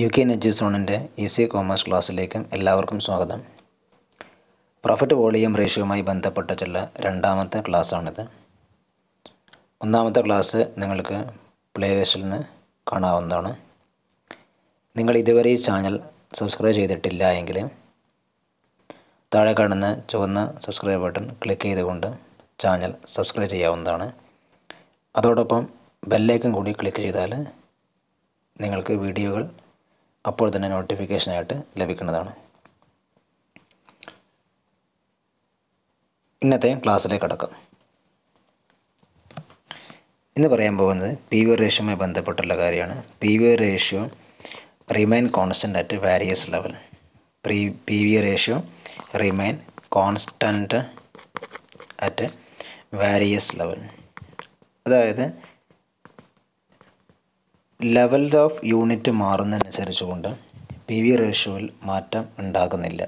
U K നെജി സോണിൻ്റെ easy commerce ക്ലാസ്സിലേക്ക് എല്ലാവർക്കും സ്വാഗതം പ്രോഫിറ്റ് വോളിയം റേഷ്യോയുമായി ബന്ധപ്പെട്ടിട്ടുള്ള രണ്ടാമത്തെ ക്ലാസ്സാണിത് ഒന്നാമത്തെ ക്ലാസ് നിങ്ങൾക്ക് പ്ലേലിസ്റ്റിൽ നിന്ന് കാണാവുന്നതാണ് നിങ്ങൾ ഇതുവരെ ഈ ചാനൽ സബ്സ്ക്രൈബ് ചെയ്തിട്ടില്ല എങ്കിൽ താഴെ കാണുന്ന ചുവന്ന സബ്സ്ക്രൈബ് ബട്ടൺ ക്ലിക്ക് ചെയ്തുകൊണ്ട് ചാനൽ സബ്സ്ക്രൈബ് ചെയ്യാവുന്നതാണ് അതോടൊപ്പം ബെല്ലൈക്കൺ കൂടി ക്ലിക്ക് ചെയ്താൽ നിങ്ങൾക്ക് വീഡിയോകൾ അപ്പോൾ തന്നെ നോട്ടിഫിക്കേഷനായിട്ട് ലഭിക്കുന്നതാണ് ഇന്നത്തെ ക്ലാസ്സിലേക്ക് കടക്കാം ഇന്ന് പറയാൻ പോകുന്നത് പി വി റേഷ്യോയുമായി ബന്ധപ്പെട്ടുള്ള കാര്യമാണ് P V ratio remain constant at various level പ്രീ P V ratio remain constant at various level അതായത് ലെവൽ ഓഫ് യൂണിറ്റ് മാറുന്നതനുസരിച്ച് കൊണ്ട് പി വി റേഷ്യോയിൽ മാറ്റം ഉണ്ടാകുന്നില്ല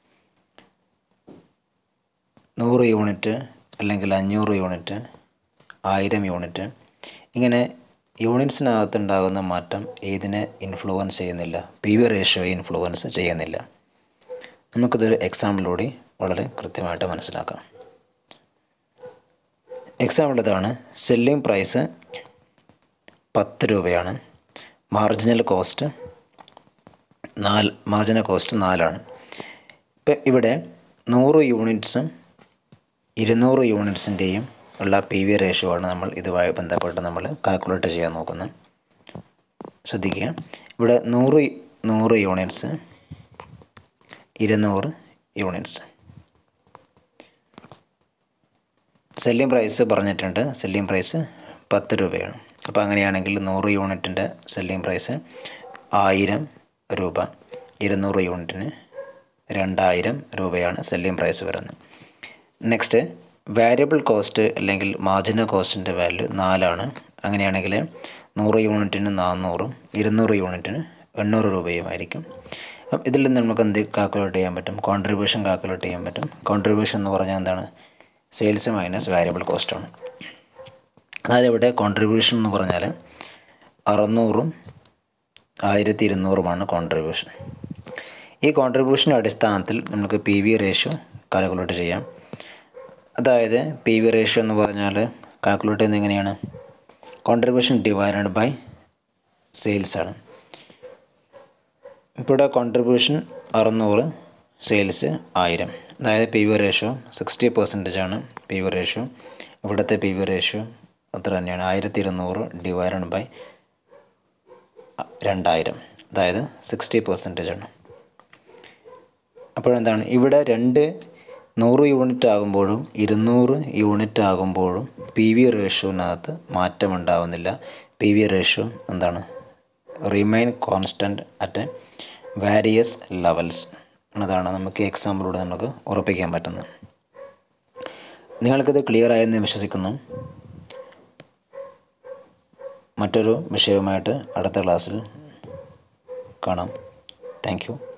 നൂറ് യൂണിറ്റ് അല്ലെങ്കിൽ അഞ്ഞൂറ് യൂണിറ്റ് ആയിരം യൂണിറ്റ് ഇങ്ങനെ യൂണിറ്റ്സിനകത്ത് ഉണ്ടാകുന്ന മാറ്റം ഏതിനെ ഇൻഫ്ലുവൻസ് ചെയ്യുന്നില്ല പി വി റേഷ്യോയെ ഇൻഫ്ലുവൻസ് ചെയ്യുന്നില്ല നമുക്കിതൊരു എക്സാമ്പിളിലൂടെ വളരെ കൃത്യമായിട്ട് മനസ്സിലാക്കാം എക്സാമ്പിൾ ഇതാണ് സെല്ലിംഗ് പ്രൈസ് പത്ത് രൂപയാണ് മാർജിനൽ കോസ്റ്റ് നാല് മാർജിനൽ കോസ്റ്റ് നാലാണ് ഇപ്പം ഇവിടെ നൂറ് യൂണിറ്റ്സും ഇരുന്നൂറ് യൂണിറ്റ്സിൻ്റെയും ഉള്ള പി വി റേഷ്യോ ആണ് നമ്മൾ ഇതുമായി ബന്ധപ്പെട്ട് നമ്മൾ കാൽക്കുലേറ്റ് ചെയ്യാൻ നോക്കുന്നത് ശ്രദ്ധിക്കുക ഇവിടെ നൂറ് നൂറ് യൂണിറ്റ്സ് ഇരുന്നൂറ് യൂണിറ്റ്സ് സെല്ലിംഗ് പ്രൈസ് പറഞ്ഞിട്ടുണ്ട് സെല്ലിംഗ് പ്രൈസ് പത്ത് രൂപയാണ് അപ്പോൾ അങ്ങനെയാണെങ്കിൽ നൂറ് യൂണിറ്റിൻ്റെ സെല്ലിംഗ് പ്രൈസ് ആയിരം രൂപ ഇരുന്നൂറ് യൂണിറ്റിന് രണ്ടായിരം രൂപയാണ് സെല്ലിംഗ് പ്രൈസ് വരുന്നത് നെക്സ്റ്റ് വാരിയബിൾ കോസ്റ്റ് അല്ലെങ്കിൽ മാർജിനൽ കോസ്റ്റിൻ്റെ വാല്യൂ നാലാണ് അങ്ങനെയാണെങ്കിൽ നൂറ് യൂണിറ്റിന് നാനൂറും ഇരുന്നൂറ് യൂണിറ്റിന് എണ്ണൂറ് രൂപയുമായിരിക്കും അപ്പം ഇതിൽ നിന്ന് നമുക്ക് എന്ത് കാൽക്കുലേറ്റ് ചെയ്യാൻ പറ്റും കോൺട്രിബ്യൂഷൻ കാൽക്കുലേറ്റ് ചെയ്യാൻ പറ്റും കോൺട്രിബ്യൂഷൻ എന്ന് പറഞ്ഞാൽ എന്താണ് സെയിൽസ് മൈനസ് വാരിയബിൾ കോസ്റ്റാണ് അതായത് ഇവിടെ കോൺട്രിബ്യൂഷൻ എന്ന് പറഞ്ഞാൽ അറുന്നൂറും ആയിരത്തി ഇരുന്നൂറുമാണ് കോൺട്രിബ്യൂഷൻ ഈ കോൺട്രിബ്യൂഷൻ്റെ അടിസ്ഥാനത്തിൽ നമുക്ക് പി വി റേഷ്യോ കാൽക്കുലേറ്റ് ചെയ്യാം അതായത് പി വി റേഷ്യോ എന്ന് പറഞ്ഞാൽ കാൽക്കുലേറ്റ് ചെയ്യുന്നത് എങ്ങനെയാണ് കോൺട്രിബ്യൂഷൻ ഡിവൈഡഡ് ബൈ സെയിൽസ് ആണ് ഇപ്പോൾ ഇവിടെ കോൺട്രിബ്യൂഷൻ അറുന്നൂറ് സെയിൽസ് ആയിരം അതായത് P V ratio sixty percentage ആണ് പി വി റേഷ്യോ ഇവിടുത്തെ പി വി റേഷ്യോ അത്ര തന്നെയാണ് ആയിരത്തി ഇരുന്നൂറ് ഡിവൈഡഡ് ബൈ രണ്ടായിരം അതായത് സിക്സ്റ്റി പെർസെൻറ്റേജ് ആണ് അപ്പോഴെന്താണ് ഇവിടെ രണ്ട് നൂറ് യൂണിറ്റ് ആകുമ്പോഴും ഇരുന്നൂറ് യൂണിറ്റ് ആകുമ്പോഴും പി വി റേഷ്യോനകത്ത് മാറ്റമുണ്ടാവുന്നില്ല പി വി റേഷ്യോ എന്താണ് remain constant at various levels എന്നതാണ് നമുക്ക് എക്സാമ്പിളിലൂടെ നമുക്ക് ഉറപ്പിക്കാൻ പറ്റുന്നത് നിങ്ങൾക്കിത് ക്ലിയർ ആയെന്ന് വിശ്വസിക്കുന്നു മറ്റൊരു വിഷയവുമായിട്ട് അടുത്ത ക്ലാസ്സിൽ കാണാം താങ്ക് യു